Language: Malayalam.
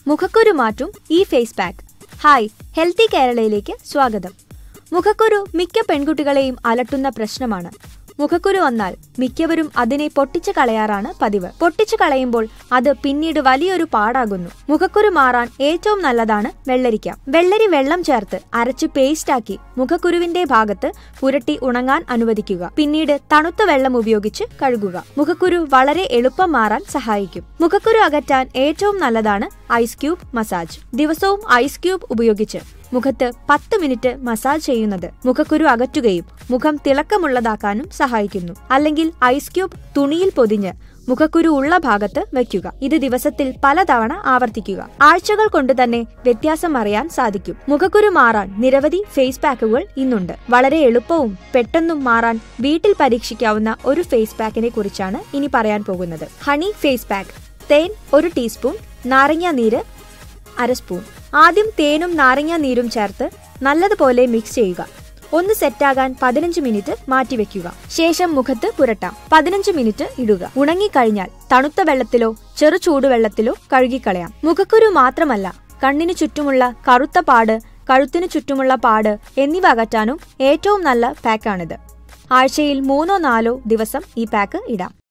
മുഖക്കുരു മാറ്റും ഈ ഫേസ് പാക്ക് ഹായ് ഹെൽത്തി കേരളയിലേക്ക് സ്വാഗതം മുഖക്കുരു മിക്ക പെൺകുട്ടികളെയും അലട്ടുന്ന പ്രശ്നമാണ് മുഖക്കുരു വന്നാൽ മിക്കവരും അതിനെ പൊട്ടിച്ചു കളയാറാണ് പതിവ് പൊട്ടിച്ചു കളയുമ്പോൾ അത് പിന്നീട് വലിയൊരു പാടാകുന്നു മുഖക്കുരു മാറാൻ ഏറ്റവും നല്ലതാണ് വെള്ളരിക്ക വെള്ളരി വെള്ളം ചേർത്ത് അരച്ച് പേസ്റ്റാക്കി മുഖക്കുരുവിന്റെ ഭാഗത്ത് പുരട്ടി ഉണങ്ങാൻ അനുവദിക്കുക പിന്നീട് തണുത്ത വെള്ളം ഉപയോഗിച്ച് കഴുകുക മുഖക്കുരു വളരെ എളുപ്പം മാറാൻ സഹായിക്കും മുഖക്കുരു അകറ്റാൻ ഏറ്റവും നല്ലതാണ് ഐസ് ക്യൂബ് മസാജ് ദിവസവും ഐസ് ക്യൂബ് ഉപയോഗിച്ച് മുഖത്ത് പത്ത് മിനിറ്റ് മസാജ് ചെയ്യുന്നത് മുഖക്കുരു അകറ്റുകയും മുഖം തിളക്കമുള്ളതാക്കാനും സഹായിക്കുന്നു അല്ലെങ്കിൽ ഐസ് ക്യൂബ് തുണിയിൽ പൊതിഞ്ഞ് മുഖക്കുരു ഉള്ള ഭാഗത്ത് വയ്ക്കുക ഇത് ദിവസത്തിൽ പലതവണ ആവർത്തിക്കുക ആഴ്ചകൾ കൊണ്ട് തന്നെ വ്യത്യാസം അറിയാൻ സാധിക്കും മുഖക്കുരു മാറാൻ നിരവധി ഫേസ് പാക്കുകൾ ഇന്നുണ്ട് വളരെ എളുപ്പവും പെട്ടെന്നും മാറാൻ വീട്ടിൽ പരീക്ഷിക്കാവുന്ന ഒരു ഫേസ് പാക്കിനെ കുറിച്ചാണ് ഇനി പറയാൻ പോകുന്നത് ഹണി ഫേസ് പാക്ക് തേൻ ഒരു ടീസ്പൂൺ നാരങ്ങ നീര് അര സ്പൂൺ ആദ്യം തേനും നാരങ്ങ നീരും ചേർത്ത് നല്ലതുപോലെ മിക്സ് ചെയ്യുക ഒന്ന് സെറ്റാകാൻ പതിനഞ്ച് മിനിറ്റ് മാറ്റിവെക്കുക ശേഷം മുഖത്ത് പുരട്ടാം പതിനഞ്ച് മിനിറ്റ് ഇടുക ഉണങ്ങിക്കഴിഞ്ഞാൽ തണുത്ത വെള്ളത്തിലോ ചെറു ചൂടുവെള്ളത്തിലോ കഴുകിക്കളയാം മുഖക്കുരു മാത്രമല്ല കണ്ണിനു ചുറ്റുമുള്ള കറുത്ത പാട് കഴുത്തിനു ചുറ്റുമുള്ള പാട് എന്നിവ അകറ്റാനും ഏറ്റവും നല്ല പാക്കാണിത് ആഴ്ചയിൽ മൂന്നോ നാലോ ദിവസം ഈ പാക്ക് ഇടാം